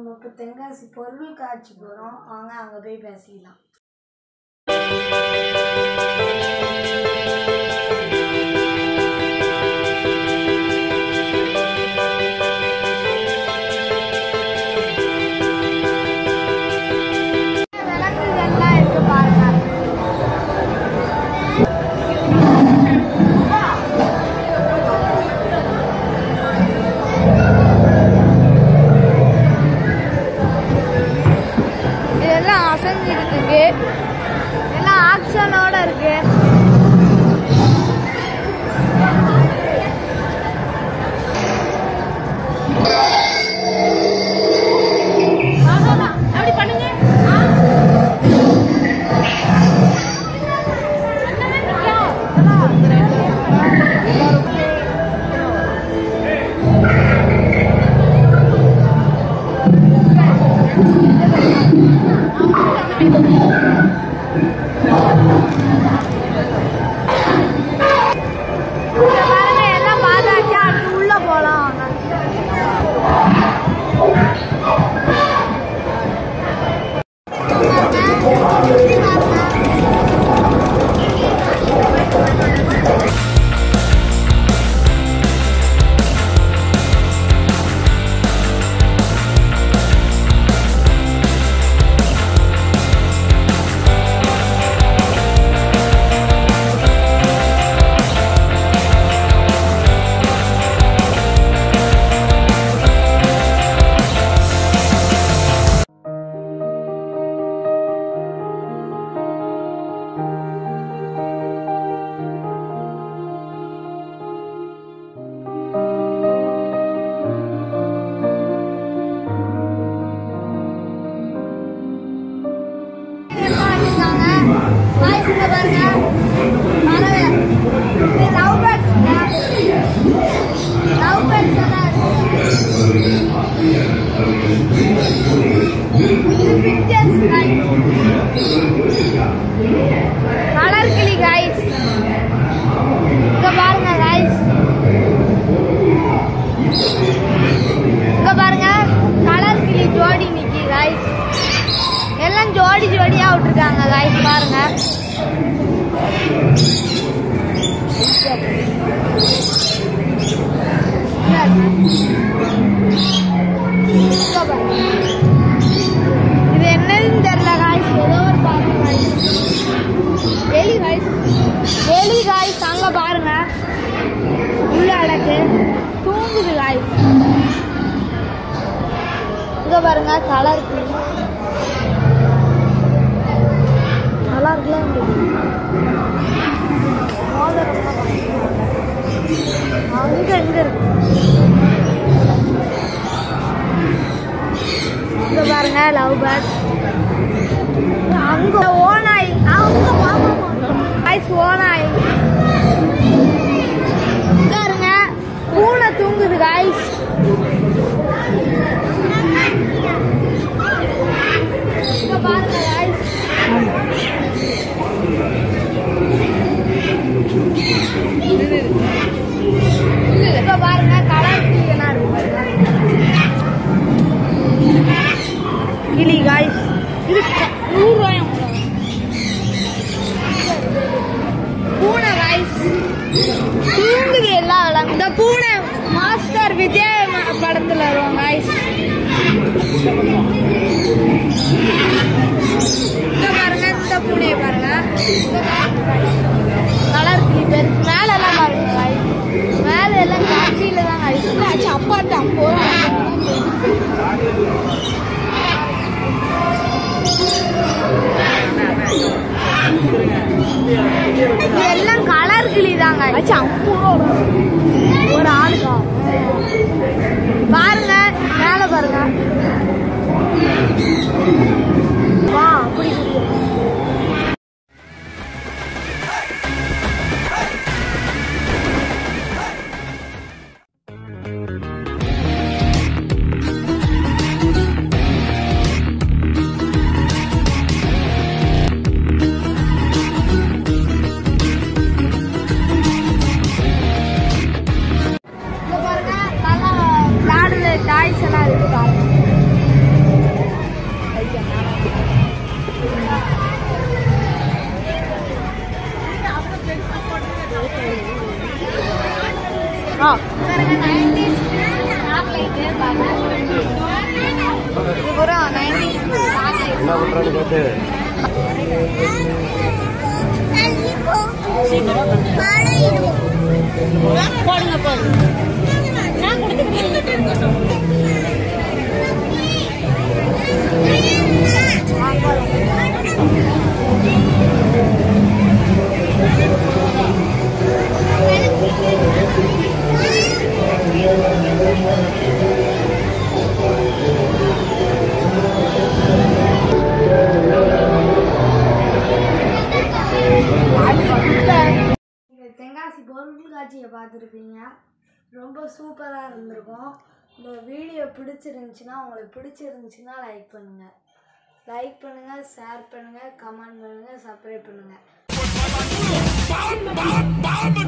நம்ம இப்போ தென்காசி பொருள் காட்சி போகிறோம் வாங்க அங்கே போய் பேசிக்கலாம் விலங்குகள்லாம் இருக்கு பாருங்க இதெல்லாம் அசைஞ்சுக்கிட்டு இருக்கு எல்லாம் ஆக்ஷனோட இருக்கு அப்படி பண்ணுங்க இங்க பாருங்க எல்லாம் பார்த்தாச்சு அடுத்து உள்ள போலாம் வாங்க கலர் கிளி காய்ஸ் இங்க பாருங்க காய்ஸ் இங்க பாருங்க கலர் கிளி ஜோடி நிக்கி காய்ஸ் எல்லாம் ஜோடி ஜோடியா விட்டுருக்காங்க காய்ஸ் பாருங்க இங்க பாருங்க. இது என்னன்னு தெரியல காய்ஸ் ஏதோ ஒரு பாருங்க காய்ஸ் எலி காய்ஸ் எலி காய்ஸ் அங்க பாருங்க உள்ள அடக்கு தூங்குது காய்ஸ் இங்க பாருங்க கலர் நல்லா இருக்குல்ல அங்க எங்க இருக்கு இங்க பாருங்க லவ் பேர்ட் அங்க ஓனாய் அங்க வாய்ஸ் ஓனாய் பாருங்க பூனை தூங்குது காய்ஸ் இங்க பாருங்க காய்ஸ் இப்ப பாருங்க கலர் கிளியெல்லாம் இருக்கு பாருங்க. கிளி காய்ஸ் இது க- நூறு ரூபாயும் பூனை காய்ஸ் தூங்குது எல்லா இடம் இந்த பூனை மாஸ்டர் விஜய் ம- படத்துல வரும் காய்ஸ் இங்க பாருங்க இந்த பூனையை பாருங்க கலர் கிளி பேர் மேல எல்லாம் பாருங்க காய்ஸ் மேல எல்லாம் காட்சியில தான் காய்ஸ் அப்பாட்ட அப்போ இது எல்லாம் கலர் கிளி தாங்க ஒரு ஆளுக்கா பாருங்க மேல பாருங்க வா அப்படி Thank பூரா நைன்டிஸ் என்ன பண்றான்னு கேட்டு போடுங்க போடுங்க நான் கொடுத்துருக்கேன் நீங்கள் தென்காசி பொருள் காட்சியை பார்த்துருப்பீங்க ரொம்ப சூப்பராக இருந்திருக்கும் இந்த வீடியோ பிடிச்சிருந்துச்சுன்னா உங்களுக்கு பிடிச்சிருந்துச்சுன்னா லைக் பண்ணுங்கள் லைக் பண்ணுங்கள் ஷேர் பண்ணுங்கள் கமெண்ட் பண்ணுங்கள் சப்ஸ்கிரைப் பண்ணுங்கள்